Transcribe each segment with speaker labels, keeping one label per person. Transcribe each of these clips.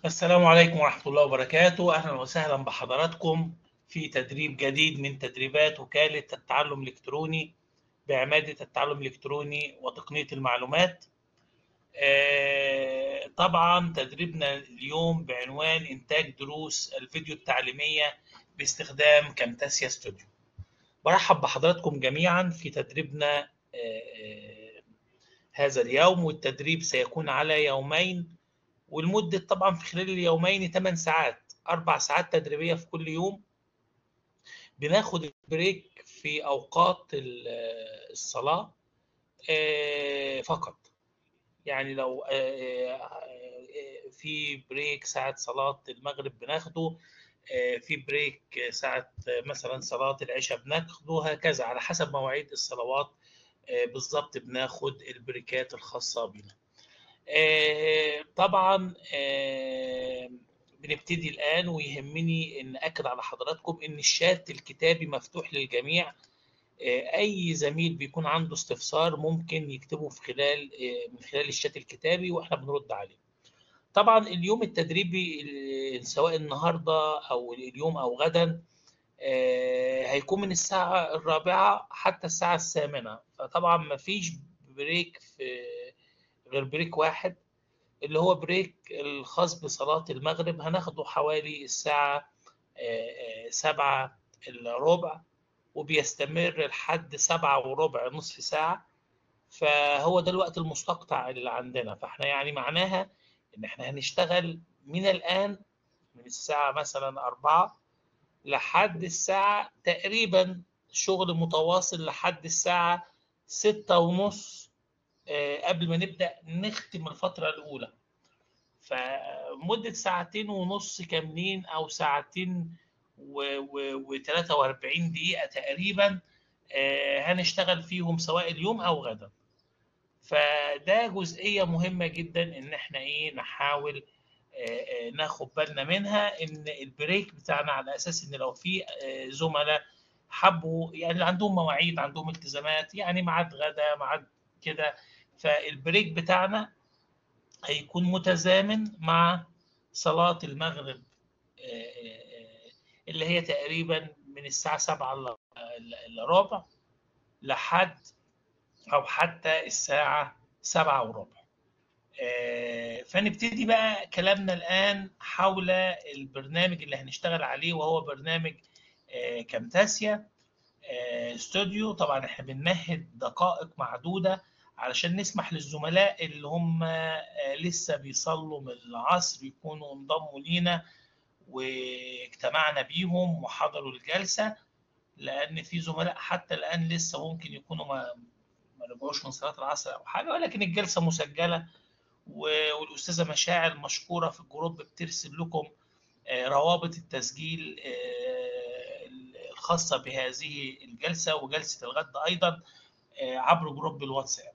Speaker 1: السلام عليكم ورحمة الله وبركاته أهلا وسهلا بحضراتكم في تدريب جديد من تدريبات وكالة التعلم الإلكتروني بعمادة التعلم الإلكتروني وتقنية المعلومات آه، طبعا تدريبنا اليوم بعنوان إنتاج دروس الفيديو التعليمية باستخدام كامتاسيا ستوديو برحب بحضراتكم جميعا في تدريبنا آه، آه، هذا اليوم والتدريب سيكون على يومين والمدة طبعا في خلال اليومين 8 ساعات أربع ساعات تدريبية في كل يوم بناخد بريك في أوقات ال- الصلاة آه، فقط يعني لو آه، آه، في بريك ساعة صلاة المغرب بناخده آه، في بريك ساعة مثلا صلاة العشاء بناخده هكذا على حسب مواعيد الصلوات آه، بالظبط بناخد البريكات الخاصة بنا آه، طبعا آه، بنبتدي الآن ويهمني أن أكد على حضراتكم أن الشات الكتابي مفتوح للجميع آه، أي زميل بيكون عنده استفسار ممكن يكتبه في خلال آه، من خلال الشات الكتابي وإحنا بنرد عليه. طبعا اليوم التدريبي آه، سواء النهارده أو اليوم أو غدا آه، هيكون من الساعة الرابعة حتى الساعة الثامنة فطبعا مفيش بريك في غير بريك واحد اللي هو بريك الخاص بصلاة المغرب هناخده حوالي الساعة آه، آه، سبعة إلا ربع وبيستمر لحد سبعة وربع نصف ساعة فهو ده الوقت المستقطع اللي عندنا فاحنا يعني معناها إن احنا هنشتغل من الآن من الساعة مثلا أربعة لحد الساعة تقريبا شغل متواصل لحد الساعة ستة ونص آه، قبل ما نبدأ نختم الفترة الأولى فمدة ساعتين ونص كاملين أو ساعتين و43 دقيقة تقريبا آه، هنشتغل فيهم سواء اليوم أو غدا فده جزئية مهمة جدا إن إحنا إيه نحاول آه، آه، ناخد بالنا منها إن البريك بتاعنا على أساس إن لو في آه، زملاء حبوا يعني اللي عندهم مواعيد عندهم التزامات يعني ميعاد غدا ميعاد كده فالبريك بتاعنا هيكون متزامن مع صلاة المغرب آه، آه، اللي هي تقريبا من الساعة 7 إلا إلا ربع لحد أو حتى الساعة 7 وربع آه، فنبتدي بقى كلامنا الآن حول البرنامج اللي هنشتغل عليه وهو برنامج آه، كامتاسيا آه، استوديو طبعا احنا بنمهد دقائق معدودة علشان نسمح للزملاء اللي هم آه، لسه بيصلوا من العصر يكونوا انضموا لينا واجتمعنا بيهم وحضروا الجلسة لأن في زملاء حتى الآن لسه ممكن يكونوا ما ما رجعوش من صلاة العصر أو حاجة ولكن الجلسة مسجلة و- والأستاذة مشاعر مشكورة في الجروب بترسل لكم آه، روابط التسجيل آه، الخاصة بهذه الجلسة وجلسة الغد أيضا آه، عبر جروب الواتساب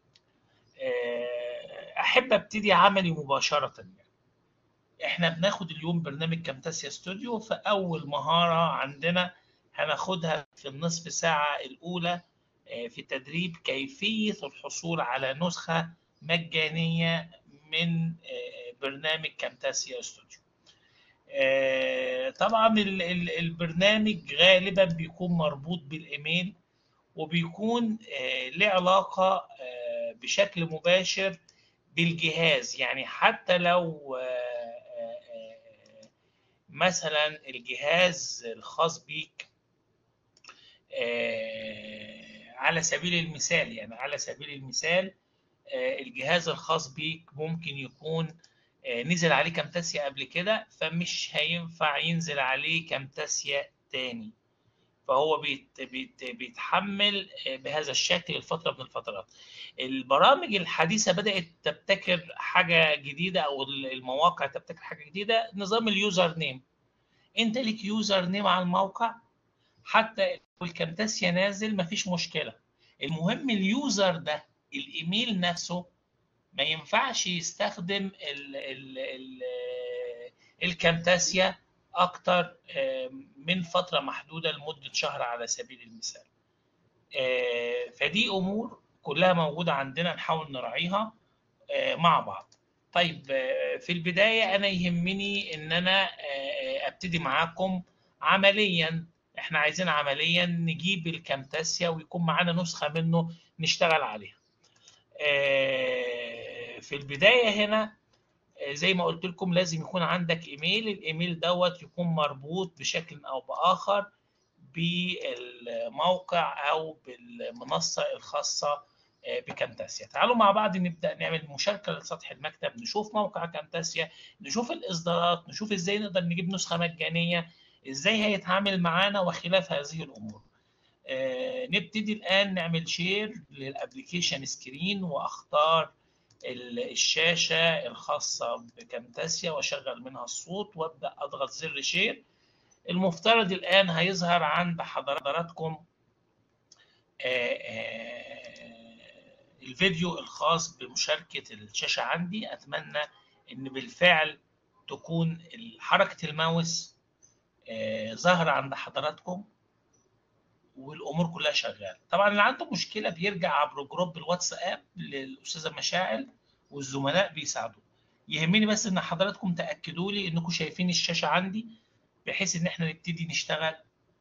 Speaker 1: آه، أحب أبتدي عملي مباشرة يعني. إحنا بناخد اليوم برنامج كامتاسيا ستوديو فأول مهارة عندنا هناخدها في النصف ساعة الأولى آه، في تدريب كيفية الحصول على نسخة مجانية من آه، برنامج كامتاسيا ستوديو آه، طبعا ال- ال- البرنامج غالبا بيكون مربوط بالإيميل وبيكون آه، له علاقة آه، بشكل مباشر بالجهاز يعني حتى لو آه، آه، آه، مثلا الجهاز الخاص بيك آه، على سبيل المثال يعني على سبيل المثال آه، الجهاز الخاص بيك ممكن يكون آه، نزل عليه كامتاسيا قبل كده فمش هينفع ينزل عليه كامتاسيا تاني فهو بيت بيت بيتحمل آه، بهذا الشكل لفترة من الفترات البرامج الحديثة بدأت تبتكر حاجة جديدة أو المواقع تبتكر حاجة جديدة نظام اليوزر نيم أنت ليك يوزر نيم على الموقع حتى لو الكامتاسيا نازل مفيش مشكلة المهم اليوزر ده الإيميل نفسه ما ينفعش يستخدم ال ال ال الكامتاسيا أكتر آه، من فترة محدودة لمدة شهر على سبيل المثال آه، فدي أمور كلها موجودة عندنا نحاول نراعيها آه، مع بعض طيب في البداية أنا يهمني إن أنا أبتدي معاكم عمليا إحنا عايزين عمليا نجيب الكامتاسيا ويكون معانا نسخة منه نشتغل عليها. في البداية هنا زي ما قلت لكم لازم يكون عندك إيميل، الإيميل دوت يكون مربوط بشكل أو بآخر بالموقع أو بالمنصة الخاصة بكامتاسيا تعالوا مع بعض نبدا نعمل مشاركه لسطح المكتب نشوف موقع كامتاسيا نشوف الاصدارات نشوف ازاي نقدر نجيب نسخه مجانيه ازاي هيتعامل معانا وخلاف هذه الامور آه نبتدي الان نعمل شير للابلكيشن سكرين واختار الشاشه الخاصه بكامتاسيا واشغل منها الصوت وابدا اضغط زر شير المفترض الان هيظهر عند حضراتكم آه آه الفيديو الخاص بمشاركة الشاشة عندي أتمنى إن بالفعل تكون حركة الماوس ظاهرة عند حضراتكم والأمور كلها شغالة طبعا اللي عنده مشكلة بيرجع عبر جروب الواتساب للأستاذة مشاعل والزملاء بيساعدوه يهمني بس إن حضراتكم تأكدوا لي إنكم شايفين الشاشة عندي بحيث إن إحنا نبتدي نشتغل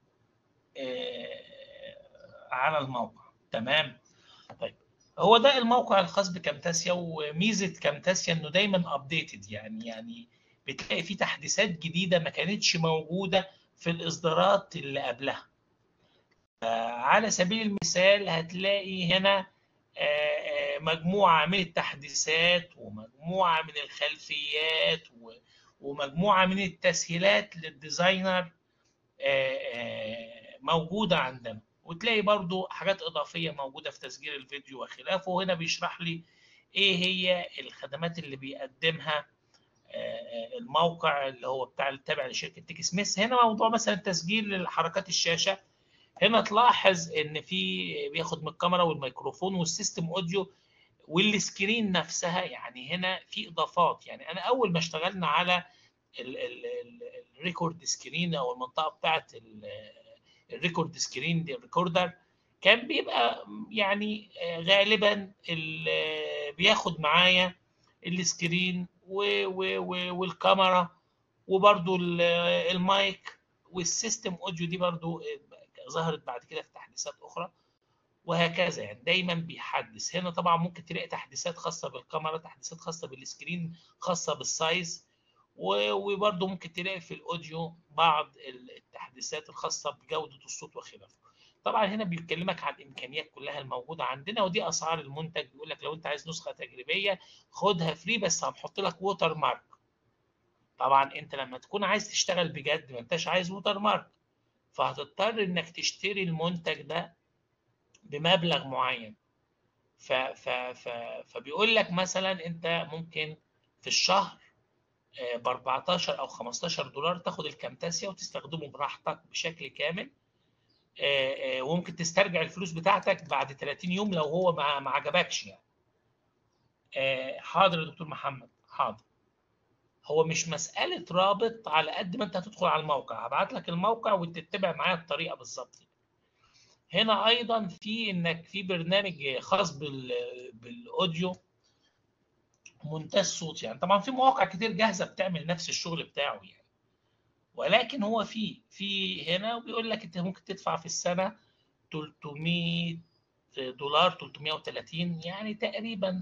Speaker 1: على الموقع تمام طيب هو ده الموقع الخاص بكامتاسيا وميزه كامتاسيا انه دايما ابديتد يعني يعني بتلاقي فيه تحديثات جديده ما كانتش موجوده في الاصدارات اللي قبلها على سبيل المثال هتلاقي هنا مجموعه من التحديثات ومجموعه من الخلفيات ومجموعه من التسهيلات للديزاينر موجوده عندنا وتلاقي برضو حاجات إضافية موجودة في تسجيل الفيديو وخلافه وهنا بيشرح لي إيه هي الخدمات اللي بيقدمها الموقع اللي هو بتاع التابع لشركة تيك سميث هنا موضوع مثلا تسجيل حركات الشاشة هنا تلاحظ إن في بياخد من الكاميرا والميكروفون والسيستم أوديو والسكرين نفسها يعني هنا في إضافات يعني أنا أول ما اشتغلنا على الريكورد سكرين أو المنطقة بتاعت الريكورد سكرين دي الريكوردر كان بيبقى يعني غالبا بياخد معايا السكرين والكاميرا وبرده المايك والسيستم اوديو دي برده ظهرت بعد كده في تحديثات اخرى وهكذا يعني دايما بيحدث هنا طبعا ممكن تلاقي تحديثات خاصه بالكاميرا تحديثات خاصه بالسكرين خاصه بالسايز وبرضه ممكن تلاقي في الاوديو بعض التحديثات الخاصه بجوده الصوت وخلافه. طبعا هنا بيكلمك عن الامكانيات كلها الموجوده عندنا ودي اسعار المنتج بيقول لك لو انت عايز نسخه تجريبيه خدها فري بس هنحط لك ووتر مارك. طبعا انت لما تكون عايز تشتغل بجد ما انتش عايز ووتر مارك فهتضطر انك تشتري المنتج ده بمبلغ معين. ف ف ف فبيقول لك مثلا انت ممكن في الشهر ب 14 او 15 دولار تاخد الكامتاسيا وتستخدمه براحتك بشكل كامل وممكن تسترجع الفلوس بتاعتك بعد 30 يوم لو هو ما ما عجبكش يعني حاضر يا دكتور محمد حاضر هو مش مسألة رابط على قد ما انت هتدخل على الموقع هبعت لك الموقع وتتبع معايا الطريقة بالظبط هنا ايضا في انك في برنامج خاص بال بالاوديو مونتاج صوت يعني طبعا في مواقع كتير جاهزه بتعمل نفس الشغل بتاعه يعني ولكن هو في في هنا بيقول لك انت ممكن تدفع في السنه 300 دولار 330 يعني تقريبا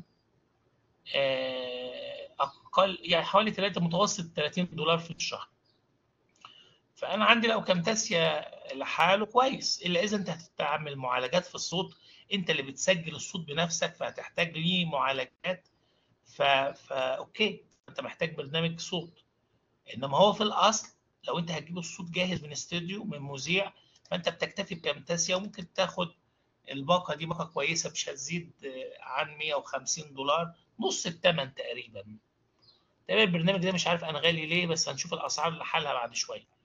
Speaker 1: اقل يعني حوالي 3 متوسط 30 دولار في الشهر فانا عندي لو كامتاسيا لحاله كويس الا اذا انت هتعمل معالجات في الصوت انت اللي بتسجل الصوت بنفسك فهتحتاج ليه معالجات ف... فا اوكي انت محتاج برنامج صوت انما هو في الاصل لو انت هتجيب الصوت جاهز من استوديو من مذيع فانت بتكتفي بكامتاسيا وممكن تاخد الباقه دي باقه كويسه مش هتزيد عن 150 دولار نص الثمن تقريبا تقريبا البرنامج ده مش عارف انا غالي ليه بس هنشوف الاسعار لحالها بعد شويه